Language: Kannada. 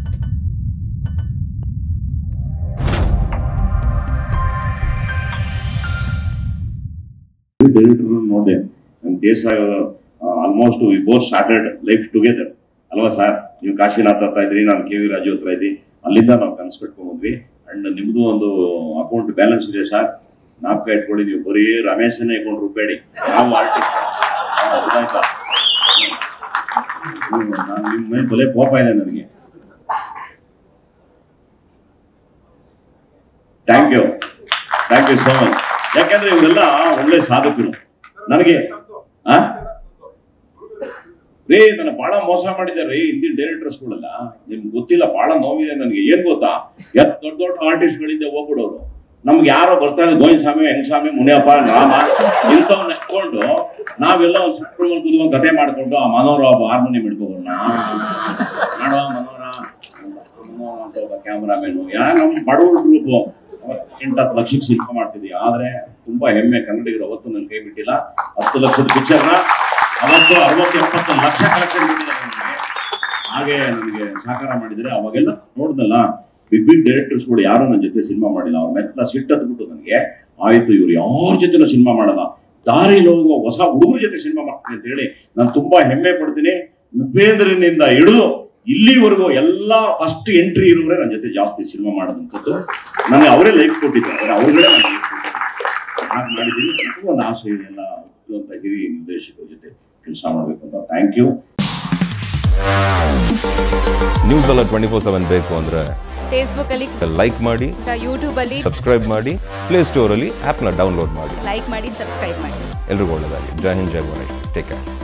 ಡೈರೆಕ್ಟರ್ ನೋಡಿದೆ ನಮ್ಮ ದೇಶ almost we both started life together ಅಲ್ವಾ ಸರ್ ನೀವು ಕಾಶಿನಾಥ್ ಹತ್ರ ಇದ್ರಿ ನಾನು ಕೆ ವಿ ರಾಜು ಹತ್ರ ಇದ್ದಿ ಅಲ್ಲಿಂದ ನಾವು ಕನಸು ಕಟ್ಕೊಂಡ್ ಬಂದ್ವಿ ಅಂಡ್ ನಿಮ್ದು ಒಂದು ಅಕೌಂಟ್ ಬ್ಯಾಲೆನ್ಸ್ ಇದೆ ಸರ್ ನಾಲ್ಕ ಇಟ್ಕೊಳ್ಳಿ ನೀವು ಬರೀ ರಮೇಶನೇ ಅಕೌಂಟ್ ರೂಪಾಯಿ ನಾವು ಆರ್ಟಿಸ್ಟ್ ಗೊತ್ತಾಯ್ತಾ ಹ್ಮ್, ನಾನು ನಿಮ್ಮ ಮೇಲೆ ಬಲೆ ಕೋಪ ಇದೆ ನನಗೆ thank you thank you so much ಯಾಕಂದ್ರೆ ಇವರೆಲ್ಲ ಒಳ್ಳೆ ಸಾಧಕರು ನನಗೆ ಆ ರೇ ನನ್ನ ಬಹಳ ಮೋಸ ಮಾಡಿದ್ದಾರೆ ಹಿಂದಿನ ಡೈರೆಕ್ಟರ್ಸ್ಗಳೆಲ್ಲ ನಿಮ್ಗೆ ಗೊತ್ತಿಲ್ಲ ಬಹಳ ನೋವಿದೆ ನನಗೆ ಏನ್ ಗೊತ್ತಾ ಎತ್ ದೊಡ್ಡ ದೊಡ್ಡ ಆರ್ಟಿಸ್ಟ್ಗಳಿಂದ ಹೋಗ್ಬಿಡೋರು ನಮ್ಗೆ ಯಾರೋ ಬರ್ತಾರೆ ಗೋವಿಂದ ಸ್ವಾಮಿ ಹೆಂಗಸ್ವಾಮಿ ಮುನಿಯಪ್ಪ ರಾಮ ಇಂಥವ್ ನೆಕ್ಕೊಂಡು ನಾವೆಲ್ಲ ಒಂದು ಸುತ್ತಮುತ್ತ ಕುತ್ಕೊಂಡು ಕತೆ ಮಾಡ್ಕೊಂಡು ಆ ಮನೋರ ಹಾರ್ಮೋನಿಯಂ ಹಿಡ್ಕೊಬೋಣ ಮಾಡೋ ಮನೋರ ಮನೋರ ಅಂತ ಒಬ್ಬ ಕ್ಯಾಮ್ರಾಮೇನು ಯಾ ನಮ್ಮ ಬಡವ್ರ ಗ್ರೂಪ್ ಎಂಟತ್ತು ಲಕ್ಷಕ್ಕೆ ಸಿನಿಮಾ ಮಾಡ್ತಿದ್ವಿ ಆದ್ರೆ ತುಂಬಾ ಹೆಮ್ಮೆ ಕನ್ನಡಿಗರು ಅವತ್ತು ನನ್ನ ಕೈ ಬಿಟ್ಟಿಲ್ಲ ಹತ್ತು ಲಕ್ಷದ ಪಿಕ್ಚರ್ನ ಅವತ್ತು ಅರವತ್ತು ಎಪ್ಪತ್ತು ಲಕ್ಷ ಕಲೆಕ್ಷನ್ ಬಿಟ್ಟಿದ್ದಾರೆ ನನಗೆ ಹಾಗೆ ನನಗೆ ಸಹಕಾರ ಮಾಡಿದ್ರೆ ಅವಾಗೆಲ್ಲ ನೋಡ್ದಲ್ಲ ಬಿಗ್ ಬಿಗ್ ಡೈರೆಕ್ಟರ್ಸ್ಗಳು ಯಾರು ನನ್ನ ಜೊತೆ ಸಿನಿಮಾ ಮಾಡಿಲ್ಲ ಅವ್ರ ಮೆತ್ತಲ ಸಿಟ್ಟತ್ಬಿಟ್ಟು ನನಗೆ ಆಯ್ತು ಇವ್ರು ಯಾರ ಜೊತೆನೂ ಸಿನಿಮಾ ಮಾಡಲ್ಲ ದಾರಿಲಿ ಹೋಗುವ ಹೊಸ ಹುಡುಗರ ಜೊತೆ ಸಿನಿಮಾ ಮಾಡ್ತೀನಿ ಅಂತ ಹೇಳಿ ನಾನು ತುಂಬಾ ಹೆಮ್ಮೆ ಪಡ್ತೀನಿ ಉಪೇಂದ್ರನಿಂದ ಹಿಡಿದು ಇಲ್ಲಿವರೆಗೂ ಎಲ್ಲ ಫಸ್ಟ್ ಎಂಟ್ರಿ ಇರುವವರೇ ನನ್ನ ಜೊತೆ ಜಾಸ್ತಿ ಸಿನಿಮಾ ಮಾಡೋದಂಥದ್ದು ನನಗೆ ಅವರೇ ಲೈಫ್ ಕೊಟ್ಟಿದ್ದಾರೆ ಅವ್ರುಗಳೇ ನನಗೆ life ಕೊಟ್ಟಿದ್ದಾರೆ. ಹಾಗೆ ಮಾಡಿದ್ದೀನಿ ನನಗೂ ಒಂದು ಆಸೆ ಇದೆ ಎಲ್ಲ ಅಂತ ಹಿರಿಯ ನಿರ್ದೇಶಕರ ಜೊತೆ ಕೆಲಸ ಮಾಡಬೇಕು ಅಂತ ಥ್ಯಾಂಕ್ ಯು ನ್ಯೂಸ್ ಎಲ್ಲ ಟ್ವೆಂಟಿ ಫೋರ್ ಸೆವೆನ್ ಬೇಕು ಅಂದರೆ ಫೇಸ್ಬುಕ್ ಅಲ್ಲಿ ಲೈಕ್ ಮಾಡಿ ಯೂಟ್ಯೂಬ್ ಅಲ್ಲಿ ಸಬ್ಸ್ಕ್ರೈಬ್ ಮಾಡಿ ಪ್ಲೇಸ್ಟೋರಲ್ಲಿ ಆ್ಯಪ್ನ ಡೌನ್ಲೋಡ್ ಮಾಡಿ ಲೈಕ್ ಮಾಡಿ ಸಬ್ಸ್ಕ್ರೈಬ್ ಮಾಡಿ ಎಲ್ರಿಗೂ ಒಳ್ಳೆಯದಾಗಿ ಜೈ ಹಿಂದ್ ಜೈ ಗಣೇಶ್ ಟೇಕ್ ಕೇರ್